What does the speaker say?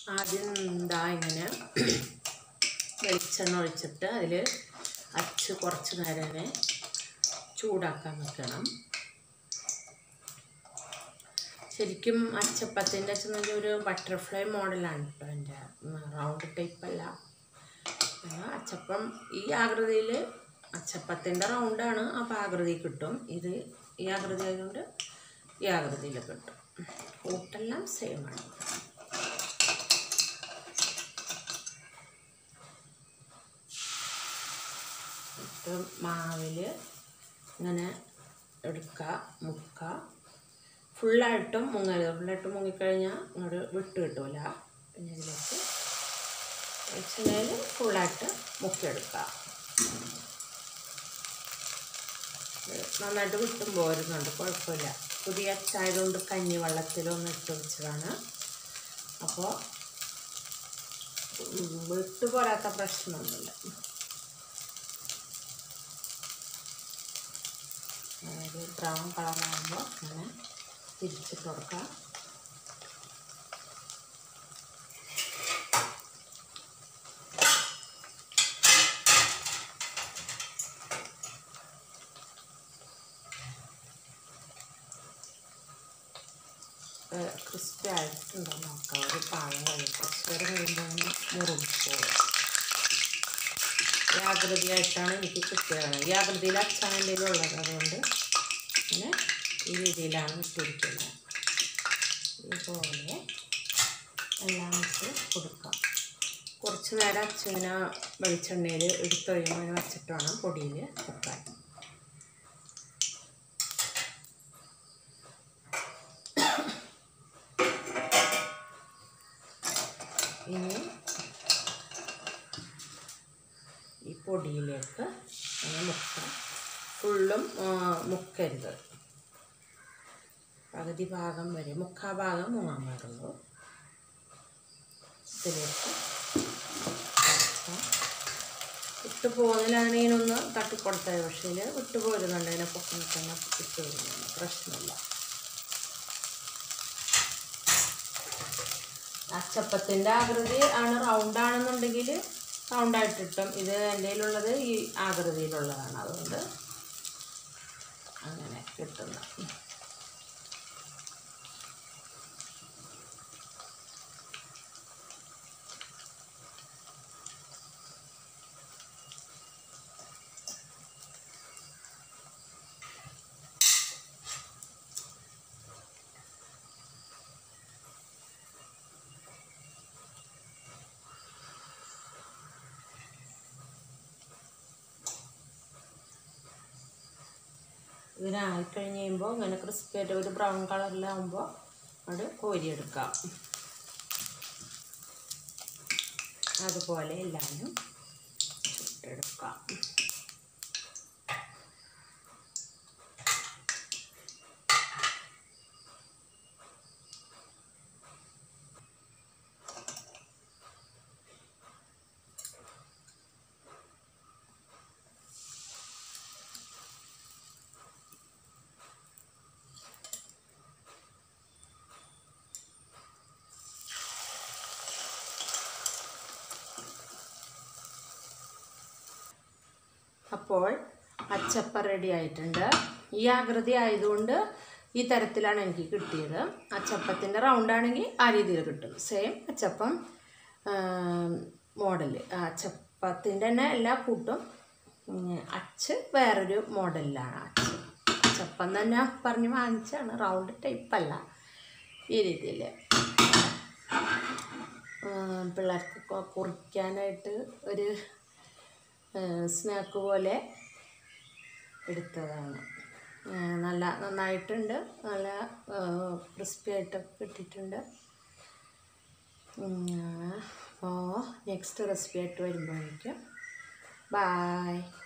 ആദ്യം എന്താ ഇങ്ങനെ വെളിച്ചെണ്ണ ഒഴിച്ചിട്ട് അതിൽ അച്ച് കുറച്ച് നേരം ഇങ്ങനെ ചൂടാക്കാൻ വെക്കണം ശരിക്കും അച്ചപ്പത്തിൻ്റെ വെച്ചെങ്കിൽ ഒരു ബട്ടർഫ്ലൈ മോഡലാണ് കേട്ടോ എൻ്റെ റൗണ്ട് ടൈപ്പല്ല അച്ചപ്പം ഈ ആകൃതിയിൽ അച്ചപ്പത്തിൻ്റെ റൗണ്ടാണ് അപ്പോൾ ആകൃതി കിട്ടും ഇത് ഈ ആകൃതി ആയതുകൊണ്ട് ഈ ആകൃതിയിൽ കിട്ടും കൂട്ടെല്ലാം സെയിമാണ് ഇട്ട് മാവിൽ ഇങ്ങനെ എടുക്കുക മുക്കുക ഫുള്ളായിട്ടും മുങ്ങരുത് ഫുള്ളായിട്ട് മുങ്ങിക്കഴിഞ്ഞാൽ ഇങ്ങോട്ട് വിട്ട് കിട്ടൂല പിന്നെ ഇതിലേക്ക് വെച്ചാൽ ഫുള്ളായിട്ട് മുക്കിയെടുക്കുക ഇത് നന്നായിട്ട് വിട്ടും പോരുന്നുണ്ട് കുഴപ്പമില്ല പുതിയ അച്ചായതുകൊണ്ട് കഞ്ഞി വെള്ളത്തിലൊന്ന് ഇട്ട് വെച്ചതാണ് അപ്പോൾ വിട്ടു പോരാത്ത പ്രശ്നമൊന്നുമില്ല ഒരു ബ്രൗൺ കളറാകുമ്പോൾ അങ്ങനെ തിരിച്ചിട്ട് കൊടുക്കുക ക്രിസ്പി ആയിട്ടുണ്ടോ നോക്കാം ഒരു പാകം കഴിയും കുറച്ച് നേരം കഴിയുമ്പോൾ മുറിപ്പോകും ഈ ആകൃതിയായിട്ടാണ് എനിക്ക് കിട്ടുകയാണ് ഈ ആകൃതിയിൽ അച്ചാണ് എൻ്റെ ഉള്ളത് അതുകൊണ്ട് അങ്ങനെ ഈ രീതിയിലാണ് ഇട്ടിരിക്കുന്നത് ഇതുപോലെ എല്ലാം ഇട്ട് കൊടുക്കാം കുറച്ച് നേരം അച്ചിങ്ങനെ വെളിച്ചെണ്ണയിൽ എടുത്തൊഴിയുമ്പോൾ അങ്ങനെ വെച്ചിട്ട് വേണം പൊടിയിൽ വെക്കാൻ ഇനി ഈ പൊടിയിലേക്ക് അങ്ങനെ മുക്കാം ഫുള്ളും ആ, മുക്കരുത് പകുതി ഭാഗം വരെ മുക്കാ ഭാഗം മുങ്ങാൻ പാടുള്ളൂ ഇതിലേക്ക് വെക്കാം. വിട്ടു പോകുന്നതിലാണ് ഇതിനൊന്ന് തട്ടിക്കൊടുത്തത് പക്ഷേ ഇതിൽ വിട്ടു പോരുന്നുണ്ട് അതിനെ പൊക്കി തന്നെ ഇട്ട് വരുന്നുണ്ട് പ്രശ്നമില്ല അച്ചപ്പത്തിൻ്റെ ആകൃതി ആണ് റൗണ്ട് ആണെന്നുണ്ടെങ്കിൽ റൗണ്ടായിട്ട് കിട്ടും ഇത് എൻ്റെ കയ്യിലുള്ളത് ഈ ആകൃതിയിലുള്ളതാണ് അതുകൊണ്ട് അങ്ങനെ കിട്ടുന്ന ഇതിനായിക്കഴിഞ്ഞ് കഴിയുമ്പോൾ ഇങ്ങനെ ക്രിസ്പി ആയിട്ട് ഒരു ബ്രൗൺ കളറിലാവുമ്പോൾ അത് കോരിയെടുക്കാം അതുപോലെ എല്ലാവരും ചുട്ടെടുക്കാം അപ്പോൾ അച്ചപ്പ റെഡി ആയിട്ടുണ്ട് ഈ ആകൃതി ആയതുകൊണ്ട് ഈ തരത്തിലാണ് എനിക്ക് കിട്ടിയത് അച്ചപ്പത്തിൻ്റെ റൗണ്ട് ആണെങ്കിൽ ആ രീതിയിൽ കിട്ടും സെയിം അച്ചപ്പം മോഡൽ അച്ചപ്പത്തിൻ്റെ തന്നെ എല്ലാ കൂട്ടും ഉം, അച്ച് വേറൊരു മോഡലിലാണ് അച്ച് അച്ചപ്പം തന്നെ പറഞ്ഞ് വാങ്ങിച്ചാണ് റൗണ്ട് ടൈപ്പല്ല ഈ രീതിയിൽ പിള്ളേർക്ക് കൊ- കുറിക്കാനായിട്ട് ഒരു സ്നാക്ക് പോലെ എടുത്തതാണ് ആ, നല്ല നന്നായിട്ടുണ്ട് നല്ല ക്രിസ്പി ആയിട്ടൊക്കെ കിട്ടിയിട്ടുണ്ട് അപ്പോൾ നെക്സ്റ്റ് റെസിപ്പി ആയിട്ട് വരുമ്പോഴേക്കും ബായ്